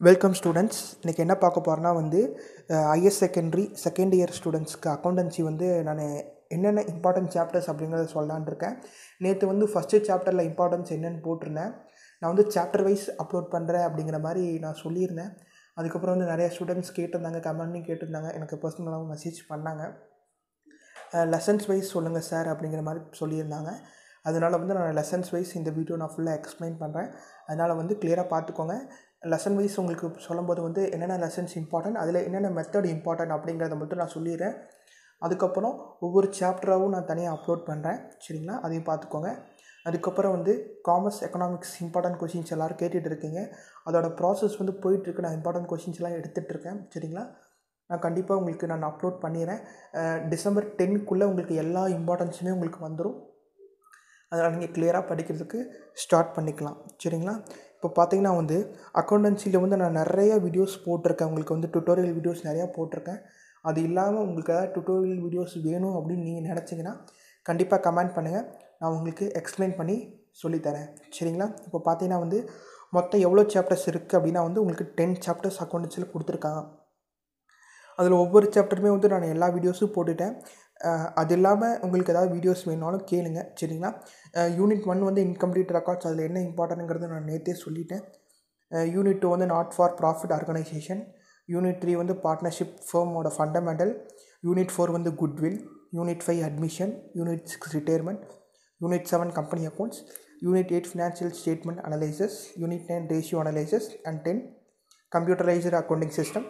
Welcome students இன்றைக்கி என்ன பார்க்க போகிறோன்னா வந்து ஐஎஸ் செகண்டரி செகண்ட் இயர் ஸ்டூடெண்ட்ஸ்க்கு அக்கௌண்டன்சி வந்து நான் என்னென்ன இம்பார்ட்டன்ட் சாப்டர்ஸ் அப்படிங்கிறத சொல்லலான்னு இருக்கேன் நேற்று வந்து ஃபஸ்ட்டு சாப்டரில் இம்பார்ட்டன்ஸ் என்னென்னு போட்டிருந்தேன் நான் வந்து சாப்டர் வைஸ் அப்லோட் பண்ணுறேன் அப்படிங்கிற மாதிரி நான் சொல்லியிருந்தேன் அதுக்கப்புறம் வந்து நிறைய ஸ்டூடெண்ட்ஸ் கேட்டிருந்தாங்க கமெண்ட்லையும் கேட்டிருந்தாங்க எனக்கு பர்சனலாகவும் மெசேஜ் பண்ணாங்க லெசன்ஸ் வைஸ் சொல்லுங்கள் சார் அப்படிங்கிற மாதிரி சொல்லியிருந்தாங்க அதனால் வந்து நான் லெசன்ஸ் வைஸ் இந்த வீடியோ நான் ஃபுல்லாக எக்ஸ்பிளைன் பண்ணுறேன் அதனால் வந்து கிளியராக பார்த்துக்கோங்க லெசன் வைஸ் உங்களுக்கு சொல்லும்போது வந்து என்னென்ன லெசன்ஸ் இம்பார்ட்டன்ட் அதில் என்னென்ன மெத்தட் இம்பார்ட்டன்ட் அப்படிங்கிறத மட்டும் நான் சொல்லிடுறேன் அதுக்கப்புறம் ஒவ்வொரு சாப்டராகவும் நான் தனியாக அப்லோட் பண்ணுறேன் சரிங்களா அதையும் பார்த்துக்கோங்க அதுக்கப்புறம் வந்து காமர்ஸ் எக்கனாமிக்ஸ் இம்பார்ட்டன்ட் கொஷின்ஸ் எல்லோரும் கேட்டுட்டு இருக்கீங்க அதோட ப்ராசஸ் வந்து போயிட்டுருக்கு நான் இம்பார்ட்டன்ட் கொஷின்ஸ்லாம் எடுத்துகிட்ருக்கேன் சரிங்களா நான் கண்டிப்பாக உங்களுக்கு நான் அப்லோட் பண்ணிடுறேன் டிசம்பர் டென்க்குள்ளே உங்களுக்கு எல்லா இம்பார்ட்டன்ஸுமே உங்களுக்கு வந்துடும் அதனால் நீங்கள் கிளியராக படிக்கிறதுக்கு ஸ்டார்ட் பண்ணிக்கலாம் சரிங்களா இப்போ பார்த்தீங்கன்னா வந்து அக்கௌண்டன்சியில் வந்து நான் நிறைய வீடியோஸ் போட்டிருக்கேன் உங்களுக்கு வந்து டுட்டோரியல் வீடியோஸ் நிறையா போட்டிருக்கேன் அது இல்லாமல் உங்களுக்கு ஏதாவது டுட்டோரியல் வீடியோஸ் வேணும் அப்படின்னு நீங்கள் நினச்சிங்கன்னா கண்டிப்பாக கமெண்ட் பண்ணுங்கள் நான் உங்களுக்கு எக்ஸ்பிளைன் பண்ணி சொல்லித்தரேன் சரிங்களா இப்போ பார்த்தீங்கன்னா வந்து மொத்தம் எவ்வளோ சாப்டர்ஸ் இருக்குது அப்படின்னா வந்து உங்களுக்கு டென் சாப்டர்ஸ் அக்கௌண்டன்சியில் கொடுத்துருக்காங்க அதில் ஒவ்வொரு சாப்டருமே வந்து நான் எல்லா வீடியோஸும் போட்டுட்டேன் அது இல்லாமல் உங்களுக்கு ஏதாவது வீடியோஸ் வேணாலும் கேளுங்க சரிங்களா யூனிட் ஒன் வந்து இன்கம்ப்ளீட் ரெக்கார்ட்ஸ் அதில் என்ன இம்பார்ட்டன்ங்கிறத நான் நேற்றே சொல்லிட்டேன் யூனிட் டூ வந்து not for profit organisation unit three வந்து பார்ட்னர்ஷிப் ஃபேமோட ஃபண்டமெண்டல் யூனிட் ஃபோர் வந்து goodwill unit five admission unit six retirement unit seven company accounts unit eight financial statement analysis unit nine ratio analysis and ten computerised accounting system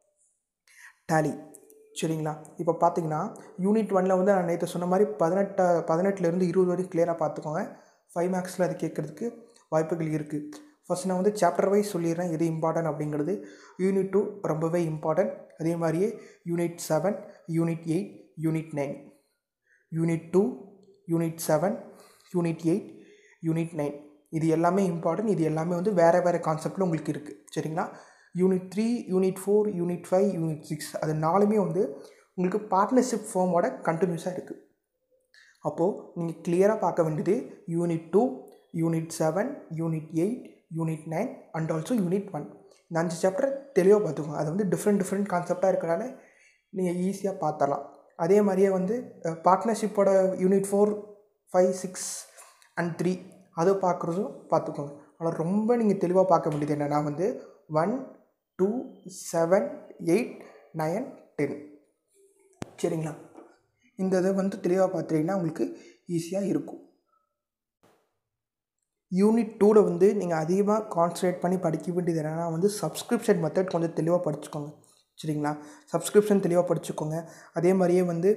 Tally சரிங்களா இப்போ பார்த்தீங்கன்னா unit ஒனில் வந்து நான் நேற்று சொன்ன மாதிரி பதினெட்டு பதினெட்டுலேருந்து இருபது வரைக்கும் கிளியராக பார்த்துக்கோங்க ஃபைவ் மார்க்ஸில் அது கேட்குறதுக்கு வாய்ப்புகள் இருக்குது ஃபஸ்ட் நான் வந்து சாப்டர் வைஸ் சொல்லிடுறேன் எது இம்பார்ட்டன்ட் அப்படிங்கிறது யூனிட் டூ ரொம்பவே இம்பார்ட்டன்ட் அதே மாதிரியே unit seven unit eight unit nine unit two unit seven unit eight unit nine இது எல்லாமே இம்பார்ட்டன்ட் இது எல்லாமே வந்து வேறு வேறு கான்செப்டில் உங்களுக்கு இருக்குது சரிங்களா unit three unit four unit five unit six அது நாலுமே வந்து உங்களுக்கு பார்ட்னர்ஷிப் ஃபார்மோட கண்டினியூஸாக இருக்குது அப்போது நீங்கள் கிளியராக பார்க்க வேண்டியது unit two unit seven unit eight unit nine and also unit one இந்த அஞ்சு சாப்டர் தெளிவாக பார்த்துக்கோங்க அது வந்து டிஃப்ரெண்ட் டிஃப்ரெண்ட் கான்செப்டாக இருக்கிறனால நீங்கள் ஈஸியாக பார்த்தரலாம் அதே மாதிரியே வந்து பார்ட்னர்ஷிப்போட unit four five six and three அதை பார்க்குறதும் பார்த்துக்கோங்க ஆனால் ரொம்ப நீங்கள் தெளிவாக பார்க்க வேண்டியது என்னென்னா வந்து one two seven eight nine ten சரிங்களா இந்த இதை வந்து தெளிவாக பார்த்துட்டிங்கன்னா உங்களுக்கு ஈஸியாக இருக்கும் யூனிட் டூவில் வந்து நீங்கள் அதிகமாக கான்சன்ட்ரேட் பண்ணி படிக்க வேண்டியது என்னென்னா வந்து சப்ஸ்கிரிப்ஷன் மெத்தட் கொஞ்சம் தெளிவாக படிச்சுக்கோங்க சரிங்களா சப்ஸ்கிரிப்ஷன் தெளிவாக படிச்சுக்கோங்க அதே மாதிரியே வந்து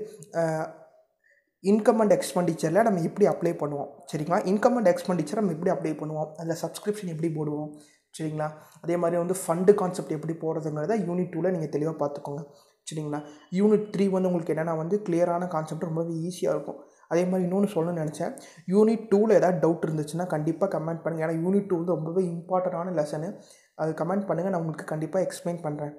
இன்கம் அண்ட் எக்ஸ்பெண்டிச்சரில் நம்ம எப்படி அப்ளை பண்ணுவோம் சரிங்களா இன்கம் அண்ட் எக்ஸ்பெண்டிச்சர் நம்ம எப்படி அப்ளை பண்ணுவோம் அதில் சப்ஸ்கிரிப்ஷன் எப்படி போடுவோம் சரிங்களா அதே மாதிரி வந்து ஃபண்டு கான்செப்ட் எப்படி போகிறதுங்கிறத யூனிட் டூவில் நீங்கள் தெளிவாக பார்த்துக்கோங்க சரிங்களா யூனிட் த்ரீ வந்து உங்களுக்கு என்னென்னா வந்து கிளியரான கான்செப்ட் ரொம்பவே ஈஸியாக இருக்கும் அதே மாதிரி இன்னொன்று சொல்லணும்னு நினச்சேன் யூனிட் டூவில் ஏதாவது டவுட் இருந்துச்சுன்னா கண்டிப்பாக கமெண்ட் பண்ணுங்கள் ஏன்னா யூனிட் டூ வந்து ரொம்பவே இம்பார்ட்டண்டான லெசனு அது கமெண்ட் பண்ணுங்கள் நான் உங்களுக்கு கண்டிப்பாக எக்ஸ்பிளைன் பண்ணுறேன்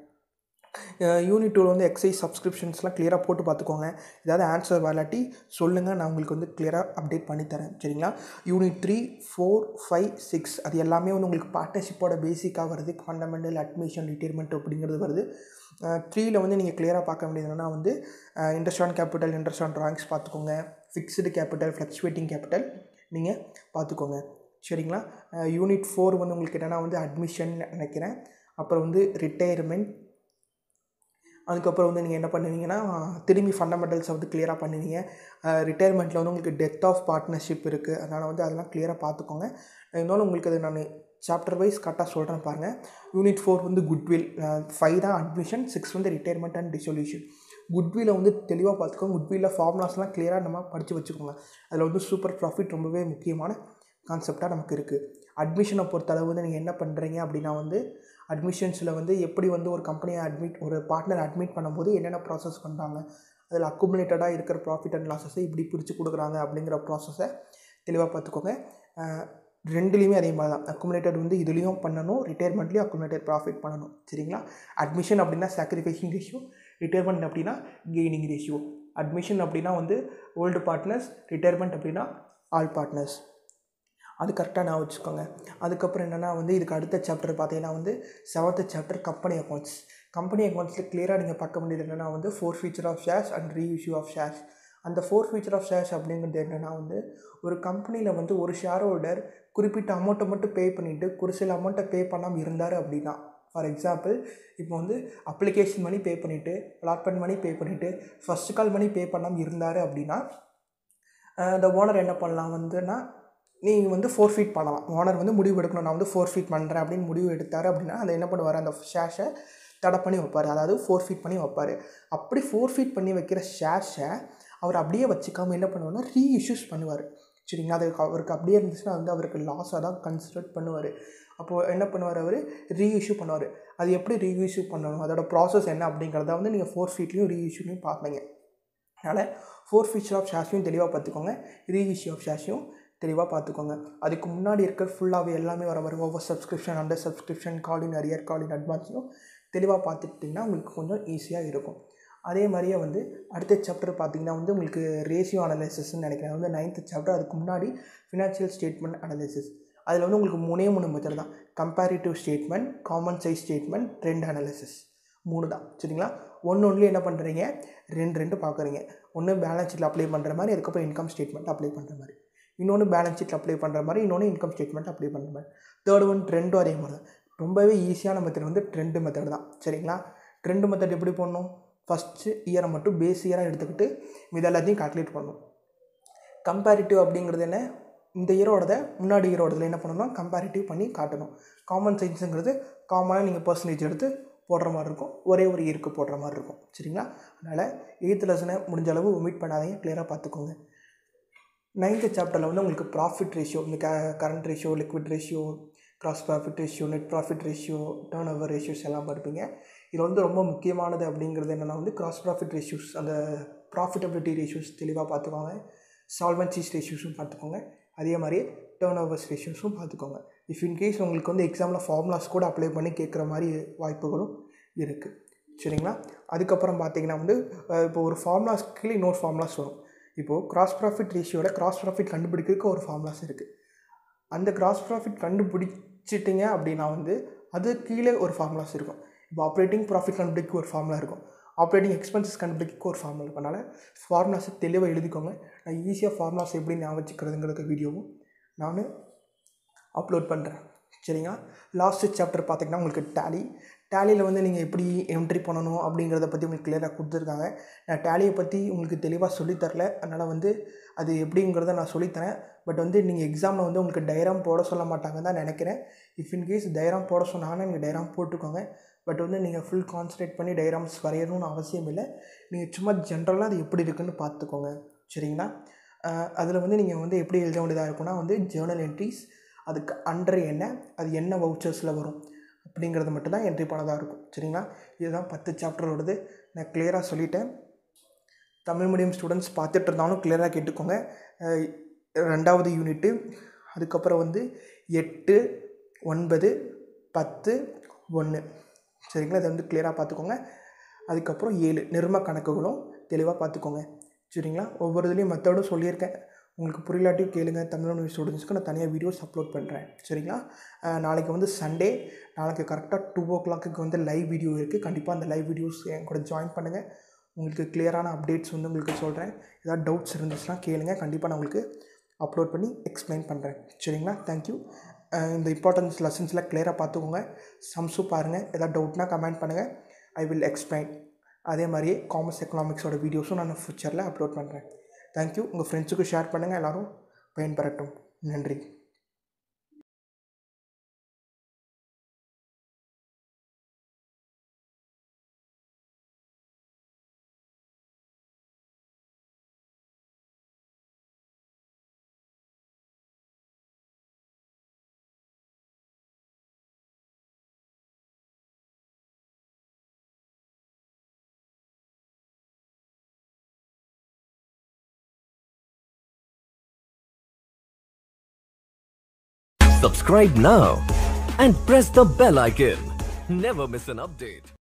யூனிட் டூவில் வந்து எக்ஸைஸ் சப்ஸ்கிரிப்ஷன்ஸ்லாம் கிளியராக போட்டு பார்த்துக்கோங்க ஏதாவது ஆன்சர் வரலாட்டி சொல்லுங்கள் நான் உங்களுக்கு வந்து கிளியராக அப்டேட் பண்ணித்தரேன் சரிங்களா unit three four five six அது எல்லாமே வந்து உங்களுக்கு பார்ட்னர்ஷிப்போட பேசிக்காக வருது ஃபண்டமெண்டல் அட்மிஷன் ரிட்டைர்மெண்ட் அப்படிங்கிறது வருது த்ரீயில் வந்து நீங்கள் கிளியராக பார்க்க வேண்டியது என்னென்னா வந்து interest on capital interest on drawings பார்த்துக்கோங்க ஃபிக்ஸ்டு கேபிட்டல் ஃப்ளக்சுவேட்டிங் கேபிட்டல் நீங்கள் பார்த்துக்கோங்க சரிங்களா யூனிட் ஃபோர் வந்து உங்களுக்கு என்னென்னா வந்து அட்மிஷன் நினைக்கிறேன் அப்புறம் வந்து ரிட்டையர்மெண்ட் அதுக்கப்புறம் வந்து நீங்கள் என்ன பண்ணுவீங்கன்னா திரும்பி ஃபண்டமெண்டல்ஸை வந்து கிளியராக பண்ணுவீங்க ரிட்டையர்மெண்ட்டில் வந்து உங்களுக்கு டெத் ஆஃப் பார்ட்னர்ஷிப் இருக்குது அதனால் வந்து அதெல்லாம் கிளியராக பார்த்துக்கோங்க இருந்தாலும் உங்களுக்கு அது நான் சாப்டர் வைஸ் கரெக்டாக சொல்கிறேன் பாருங்கள் யூனிட் ஃபோர் வந்து குட்வில் ஃபைவ் தான் அட்மிஷன் சிக்ஸ் வந்து ரிட்டையர்மெண்ட் அண்ட் டிசொல்யூஷன் குட்வில்லை வந்து தெளிவாக பார்த்துக்கோங்க குட்வில்ல ஃபார்முலாஸ்லாம் கிளியராக நம்ம படித்து வச்சுக்கோங்க அதில் வந்து சூப்பர் ப்ராஃபிட் ரொம்பவே முக்கியமான கான்செப்டாக நமக்கு இருக்குது அட்மிஷனை பொறுத்தளவு வந்து நீங்கள் என்ன பண்ணுறீங்க அப்படின்னா வந்து அட்மிஷன்ஸில் வந்து எப்படி வந்து ஒரு கம்பெனியை அட்மிட் ஒரு பார்ட்னர் அட்மிட் பண்ணும்போது என்னென்ன ப்ராசஸ் பண்ணுறாங்க அதில் அக்குமுலேட்டடாக இருக்கிற ப்ராஃபிட் அண்ட் லாஸஸை இப்படி பிரித்து கொடுக்குறாங்க அப்படிங்கிற ப்ராசஸை தெளிவாக பார்த்துக்கோங்க ரெண்டுலேயுமே அதே மாதிரி தான் அக்குமுலேட்டட் வந்து இதுலேயும் பண்ணணும் ரிட்டையர்மெண்ட்லேயும் அக்குமுலேட்டட் ப்ராஃபிட் பண்ணணும் சரிங்களா அட்மிஷன் அப்படின்னா சாக்ரிஃபைசிங் ரேஷியோ ரிட்டையர்மெண்ட் அப்படின்னா கெய்னிங் ரேஷியோ அட்மிஷன் அப்படின்னா வந்து ஓல்டு பார்ட்னர்ஸ் ரிட்டையர்மெண்ட் அப்படின்னா ஆல் பார்ட்னர்ஸ் அது கரெக்டாக நான் வச்சுக்கோங்க அதுக்கப்புறம் என்னென்னா வந்து இதுக்கு அடுத்த சாப்டர் பார்த்தீங்கன்னா வந்து seventh chapter company accounts company அக்கௌண்ட்ஸில் கிளியராக நீங்கள் பார்க்க வேண்டியது என்னென்னா வந்து forfeiture of shares and reissue of shares அந்த ஃபோர் ஃபீச்சர் ஆஃப் ஷேர்ஸ் அப்படிங்கிறது என்னென்னா வந்து ஒரு கம்பெனியில் வந்து ஒரு ஷேர் ஹோல்டர் குறிப்பிட்ட அமௌண்ட்டை மட்டும் பே பண்ணிவிட்டு ஒரு சில அமௌண்ட்டை பே பண்ணாமல் இருந்தார் அப்படின்னா ஃபார் எக்ஸாம்பிள் இப்போ வந்து அப்ளிகேஷன் மணி பே பண்ணிவிட்டு அலாட்மெண்ட் மணி பே பண்ணிவிட்டு ஃபஸ்ட் கால் மணி பே பண்ணாமல் இருந்தார் அப்படின்னா இந்த ஓனர் என்ன பண்ணலாம் வந்துன்னா நீங்கள் வந்து ஃபோர் ஃபீட் பண்ணலாம் ஓனர் வந்து முடிவு எடுக்கணும் நான் வந்து ஃபோர் ஃபீட் பண்ணுறேன் அப்படின்னு முடிவு எடுத்தார் அப்படின்னா அதை என்ன பண்ணுவார் அந்த ஷேர்ஸை தடை பண்ணி வைப்பார் அதாவது ஃபோர் ஃபீட் பண்ணி வைப்பார் அப்படி ஃபோர் ஃபீட் பண்ணி வைக்கிற ஷேர்ஸை அவர் அப்படியே வச்சுக்காமல் என்ன பண்ணுவார்னா ரீஇஷ்யூஸ் பண்ணுவார் சரிங்களா அது அவருக்கு அப்படியே இருந்துச்சுன்னா வந்து அவருக்கு லாஸாக தான் கன்சிடர் பண்ணுவார் அப்போது என்ன பண்ணுவார் அவர் ரீஇஷ்யூ பண்ணுவார் அது எப்படி ரீஇஷ்யூ பண்ணணும் அதோட ப்ராசஸ் என்ன அப்படிங்கிறத வந்து நீங்கள் ஃபோர் ஃபீட்லேயும் ரீஇஷ்யூலையும் பார்ப்பீங்க அதனால் ஃபோர் ஃபீச்சர் ஆஃப் ஷேர்ஸையும் தெளிவாக பார்த்துக்கோங்க ரீஇஷ்யூ ஆஃப் ஷேர்ஸையும் தெளிவாக பார்த்துக்கோங்க அதுக்கு முன்னாடி இருக்கிற ஃபுல்லாகவே எல்லாமே வர வரும் ஒவ்வொரு subscription under subscription calls in arrear calls in அட்வான்ஸையும் தெளிவாக பார்த்துட்டிங்கன்னா உங்களுக்கு கொஞ்சம் ஈஸியாக இருக்கும் அதே மாதிரியே வந்து அடுத்த சாப்டர் பார்த்தீங்கன்னா வந்து உங்களுக்கு ரேஷியோ அனலைசிஸ்ன்னு நினைக்கிறேன் வந்து நைன்த்து சாப்டர் அதுக்கு முன்னாடி ஃபினான்ஷியல் ஸ்டேட்மெண்ட் அனலைசிஸ் அதில் வந்து உங்களுக்கு மூணே மூணு மெத்தட் தான் comparative statement common size statement trend analysis மூணு தான் சரிங்களா ஒன்று ஒன்றுல என்ன பண்ணுறீங்க ரெண்டு ரெண்டு பார்க்குறீங்க ஒன்று பேலன்ஸ் ஷீட்டில் அப்ளை பண்ணுற மாதிரி அதுக்கப்புறம் இன்கம் ஸ்டேட்மெண்ட் அப்ளை பண்ணுற மாதிரி இன்னொன்று பேலன்ஸ் ஷீட்டில் அப்ளை பண்ணுற மாதிரி இன்னொன்று இன்கம் ஸ்டேட்மெண்ட் அப்ளை பண்ணுற மாதிரி தேர்ட் ஒன் ட்ரெண்டும் அதே மாதிரி தான் ரொம்பவே ஈஸியான மெத்தட் வந்து ட்ரெண்டு மெத்தட் தான் சரிங்களா ட்ரெண்டு மெத்தட் எப்படி பண்ணணும் ஃபஸ்ட்டு இயரை மட்டும் பேஸ் இயராக எடுத்துக்கிட்டு இது எல்லாத்தையும் கால்குலேட் பண்ணணும் கம்பேரிட்டிவ் அப்படிங்கிறது என்ன இந்த இயரோடத முன்னாடி இயரோடதில் என்ன பண்ணணும்னா கம்பேரிட்டிவ் பண்ணி காட்டணும் காமன் சயின்ஸுங்கிறது காமனாக நீங்கள் பர்சன்டேஜ் எடுத்து போடுற மாதிரி இருக்கும் ஒரே ஒரு இயருக்கு போடுற மாதிரி இருக்கும் சரிங்களா அதனால் எயித்து லெசனை முடிஞ்ச அளவு ஒமிட் பண்ணாதீங்க கிளியராக பார்த்துக்கோங்க நைன்த்து சாப்டரில் வந்து உங்களுக்கு ப்ராஃபிட் ரேஷியோ இந்த க current ratio liquid ratio gross profit ratio net profit ratio turnover ratios எல்லாம் படிப்பீங்க இது வந்து ரொம்ப முக்கியமானது அப்படிங்கிறது என்னென்னா வந்து கிராஸ் ப்ராஃபிட் ரேஷியோஸ் அந்த ப்ராஃபிட்டபிலிட்டி ரேஷியோஸ் தெளிவாக பார்த்துக்கோங்க சால்வன்சிஸ் ரேஷியோஸும் பார்த்துக்கோங்க அதே மாதிரி டேர்ன் ஓவர்ஸ் ரேஷியோஸும் பார்த்துக்கோங்க இஃப் இன்கேஸ் உங்களுக்கு வந்து எக்ஸாமில் ஃபார்முலாஸ் கூட அப்ளை பண்ணி கேட்குற மாதிரி வாய்ப்புகளும் இருக்குது சரிங்களா அதுக்கப்புறம் பார்த்தீங்கன்னா வந்து இப்போ ஒரு ஃபார்முலாஸ் கீழே இன்னொரு ஃபார்முலாஸ் வரும் இப்போது கிராஸ் ப்ராஃபிட் ரேஷியோட கிராஸ் ப்ராஃபிட் கண்டுபிடிக்கிறதுக்கு ஒரு ஃபார்முலாஸ் இருக்குது அந்த கிராஸ் ப்ராஃபிட் கண்டுபிடிச்சிட்டிங்க அப்படின்னா வந்து அது கீழே ஒரு ஃபார்முலாஸ் இருக்கும் இப்போ ஆப்ரேட்டிங் ப்ராஃபிட் கண்டுபிடிக்க ஒரு ஃபார்முலா இருக்கும் ஆப்ரேட்டிங் எக்ஸ்பென்சஸ் கண்டுபிடிக்க ஒரு ஃபார்முலா இருக்கும் அதனால் ஃபார்முலாஸை தெளிவாக எழுதிக்கோங்க நான் ஈஸியாக ஃபார்முலாஸ் எப்படி ஞாபகம் வச்சுக்கிறதுங்கிறது வீடியோவும் நான் அப்லோட் பண்ணுறேன் சரிங்களா லாஸ்ட்டு சாப்டர் பார்த்திங்கன்னா உங்களுக்கு டேலி டேலியில் வந்து நீங்கள் எப்படி என்ட்ரி பண்ணணும் அப்படிங்கிறத பற்றி உங்களுக்கு கிளியராக கொடுத்துருக்காங்க நான் டேலியை பற்றி உங்களுக்கு தெளிவாக சொல்லித்தரல அதனால் வந்து அது எப்படிங்கிறத நான் சொல்லித்தரேன் பட் வந்து நீங்கள் எக்ஸாமில் வந்து உங்களுக்கு டைராம் போட சொல்ல மாட்டாங்கன்னு தான் நினைக்கிறேன் இஃப் இன்கேஸ் டைராம் போட சொன்னாங்கன்னா நீங்கள் டைராம் போட்டுக்கோங்க பட் வந்து நீங்கள் ஃபுல் கான்சன்ட்ரேட் பண்ணி டைராம்ஸ் வரையணும்னு அவசியம் இல்லை நீங்கள் சும்மா ஜென்ரலாக அது எப்படி இருக்குன்னு பார்த்துக்கோங்க சரிங்களா அதில் வந்து நீங்கள் வந்து எப்படி எழுத வேண்டியதாக இருக்கும்னா வந்து ஜேர்னல் என்ட்ரிஸ் அதுக்கு அண்டர் என்ன அது என்ன வவுச்சர்ஸில் வரும் அப்படிங்கிறது மட்டும்தான் என்ட்ரி பண்ணதாக இருக்கும் சரிங்களா இதுதான் பத்து சாப்டரோடது நான் கிளியராக சொல்லிட்டேன் தமிழ் மீடியம் ஸ்டூடெண்ட்ஸ் பார்த்துட்டு இருந்தாலும் கிளியராக கேட்டுக்கோங்க ரெண்டாவது யூனிட்டு அதுக்கப்புறம் வந்து எட்டு ஒன்பது பத்து ஒன்று சரிங்களா இதை வந்து கிளியராக பார்த்துக்கோங்க அதுக்கப்புறம் ஏழு நிர்ம கணக்குகளும் தெளிவாக பார்த்துக்கோங்க சரிங்களா ஒவ்வொரு இதுலேயும் மெத்தடும் சொல்லியிருக்கேன் உங்களுக்கு புரியலாட்டியும் கேளுங்க தமிழ் மீடியம் ஸ்டூடெண்ட்ஸ்க்கு நான் தனியாக வீடியோஸ் அப்லோட் பண்ணுறேன் சரிங்களா நாளைக்கு வந்து சண்டே நாளைக்கு கரெக்டாக டூ ஓ கிளாக்கு வந்து லைவ் வீடியோ இருக்குது கண்டிப்பாக அந்த லைவ் வீடியோஸ் என் கூட ஜாயின் பண்ணுங்கள் உங்களுக்கு கிளியரான அப்டேட்ஸ் வந்து உங்களுக்கு சொல்கிறேன் ஏதாவது டவுட்ஸ் இருந்துச்சுன்னா கேளுங்க கண்டிப்பாக நான் உங்களுக்கு அப்லோட் பண்ணி எக்ஸ்பிளைன் பண்ணுறேன் சரிங்களா தேங்க்யூ இந்த இம்பார்ட்டன்ஸ் லெசன்ஸ்லாம் கிளியராக பார்த்துக்கோங்க சம்ஸும் பாருங்கள் ஏதாவது டவுட்னா கமெண்ட் பண்ணுங்கள் ஐ வில் எக்ஸ்பிளைன் அதே மாதிரியே காமர்ஸ் எக்கனாமிக்ஸோட வீடியோஸும் நான் ஃபியூச்சரில் அப்லோட் பண்ணுறேன் தேங்க்யூ உங்கள் ஃப்ரெண்ட்ஸுக்கு ஷேர் பண்ணுங்கள் எல்லோரும் பயன்பெறட்டும் நன்றி Subscribe now and press the bell icon. Never miss an update.